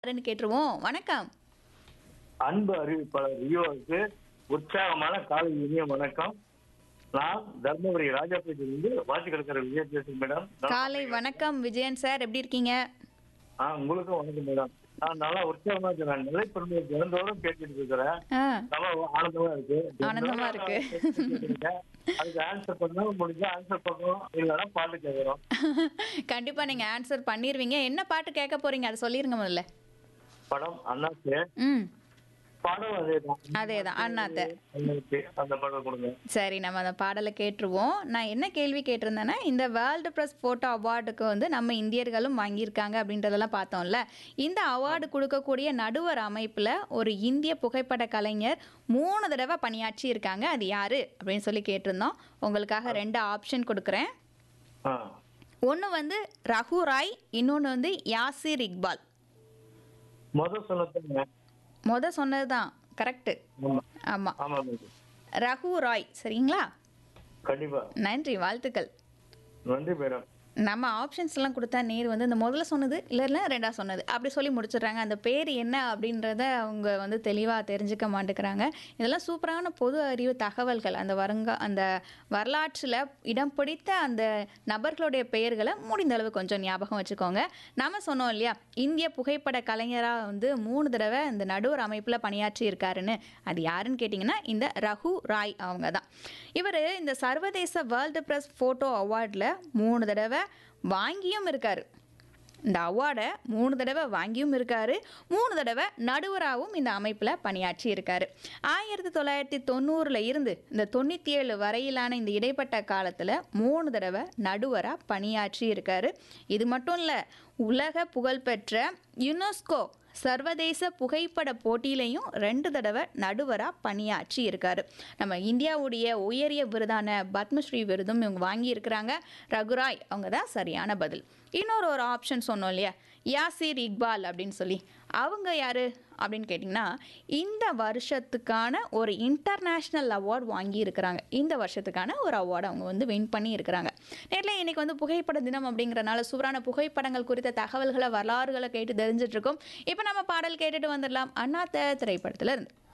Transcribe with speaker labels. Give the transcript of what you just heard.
Speaker 1: யாருன்னு கேட்டுருவோம் வணக்கம்
Speaker 2: அன்பு அறிவிப்பாளர் ரியோவுக்கு உற்சாகமான காலை இனிய வணக்கம் நான் தர்மபுரி ராஜாபேட்டிலிருந்து வாசி கிடக்கிற விஜய் பேசுகிறேன் மேடம்
Speaker 1: காலை வணக்கம் விஜயன் சார் எப்படி இருக்கீங்க
Speaker 2: ஆ உங்களுக்கும் வணக்கம் மேடம் நான் நல்லா உற்சாகமா இருக்கிறேன் நிலைப்பெருமையை தினந்தோறும் கேட்டுட்டு இருக்கிறேன்
Speaker 1: ஆ
Speaker 2: நல்லா ஆனந்தமா இருக்கு
Speaker 1: ஆனந்தமா இருக்கு.
Speaker 2: அதுக்கு ஆன்சர் பண்ணா முடிஞ்சா ஆன்சர் பண்ணுவோம் இல்லைன்னா பாட்டு கேட்கிறோம்
Speaker 1: கண்டிப்பா நீங்க ஆன்சர் பண்ணிருவீங்க என்ன பாட்டு கேட்க போறீங்க அதை சொல்லிருங்க முதல்ல
Speaker 2: படம் அண்ணாச்சு
Speaker 1: ம்
Speaker 2: படம் அதேதான்
Speaker 1: அதேதான் அண்ணாத்த
Speaker 2: அண்ணாச்சி அந்த படம் கொடுங்க
Speaker 1: சரி நம்ம அந்த பாடலை கேட்டுருவோம் நான் என்ன கேள்வி கேட்டிருந்தேன்னா இந்த வேர்ல்டு ப்ரெஸ் ஃபோட்டோ அவார்டுக்கு வந்து நம்ம இந்தியர்களும் வாங்கியிருக்காங்க அப்படின்றதெல்லாம் பார்த்தோம்ல இந்த அவார்டு கொடுக்கக்கூடிய நடுவர் அமைப்பில் ஒரு இந்திய புகைப்பட கலைஞர் மூணு தடவை பணியாற்றி இருக்காங்க அது யாரு அப்படின்னு சொல்லி கேட்டிருந்தோம் உங்களுக்காக ரெண்டு ஆப்ஷன் கொடுக்குறேன்
Speaker 2: ஆ
Speaker 1: ஒன்று வந்து ரகு ராய் இன்னொன்று வந்து யாசிர் இக்பால்
Speaker 2: முதல் சொன்னதுங்க
Speaker 1: முத சொன்னது தான் கரெக்டு
Speaker 2: ஆமா
Speaker 1: ஆமாம்
Speaker 2: ஆமா மேடம்
Speaker 1: ரகு ராய் சரிங்களா
Speaker 2: கண்டிப்பா
Speaker 1: நன்றி வாழ்த்துக்கள்
Speaker 2: நன்றி மேடம்
Speaker 1: நம்ம ஆப்ஷன்ஸ் எல்லாம் கொடுத்தா நேர் வந்து இந்த முதல்ல சொன்னது இல்லை இல்லை ரெண்டா சொன்னது அப்படி சொல்லி முடிச்சிடுறாங்க அந்த பேர் என்ன அப்படின்றத அவங்க வந்து தெளிவாக தெரிஞ்சுக்க மாட்டேங்கிறாங்க இதெல்லாம் சூப்பரான பொது அறிவு தகவல்கள் அந்த வருங்க அந்த வரலாற்றில் இடம் பிடித்த அந்த நபர்களுடைய பெயர்களை முடிந்த அளவு கொஞ்சம் ஞாபகம் வச்சுக்கோங்க நாம சொன்னோம் இல்லையா இந்திய புகைப்பட கலைஞராக வந்து மூணு தடவை இந்த நடுவர் அமைப்பில் பணியாற்றி இருக்காருன்னு அது யாருன்னு கேட்டிங்கன்னா இந்த ரகு ராய் அவங்க தான் இவர் இந்த சர்வதேச வேர்ல்டு ப்ரெஸ் ஃபோட்டோ அவார்டில் மூணு தடவை வாங்கியும் இருக்காரு இந்த அவார்டை மூணு தடவை வாங்கியும் இருக்காரு மூணு தடவை நடுவராகவும் இந்த அமைப்பில் பணியாற்றி இருக்காரு ஆயிரத்தி தொள்ளாயிரத்தி தொண்ணூறில் இருந்து இந்த தொண்ணூற்றி ஏழு வரையிலான இந்த இடைப்பட்ட காலத்தில் மூணு தடவை நடுவராக பணியாற்றி இருக்காரு இது மட்டும் இல்லை உலக புகழ்பெற்ற யுனெஸ்கோ சர்வதேச புகைப்பட போட்டியிலையும் ரெண்டு தடவை நடுவராக பணியாற்றி இருக்காரு நம்ம இந்தியாவுடைய உயரிய விருதான பத்மஸ்ரீ விருதும் இவங்க வாங்கியிருக்கிறாங்க ரகுராய் அவங்க தான் சரியான பதில் இன்னொரு ஒரு ஆப்ஷன் சொன்னோம் இல்லையா யாசிர் இக்பால் அப்படின்னு சொல்லி அவங்க யார் அப்படின்னு கேட்டிங்கன்னா இந்த வருஷத்துக்கான ஒரு இன்டர்நேஷ்னல் அவார்ட் வாங்கி இருக்கிறாங்க இந்த வருஷத்துக்கான ஒரு அவார்டு அவங்க வந்து வின் பண்ணி இருக்கிறாங்க நேரில் இன்னைக்கு வந்து புகைப்பட தினம் அப்படிங்கிறனால சூப்பரான புகைப்படங்கள் குறித்த தகவல்களை வரலாறுகளை கேட்டு தெரிஞ்சிட்டு இருக்கோம் இப்போ நம்ம பாடல் கேட்டுட்டு வந்துடலாம் அண்ணாத்த திரைப்படத்துல இருந்து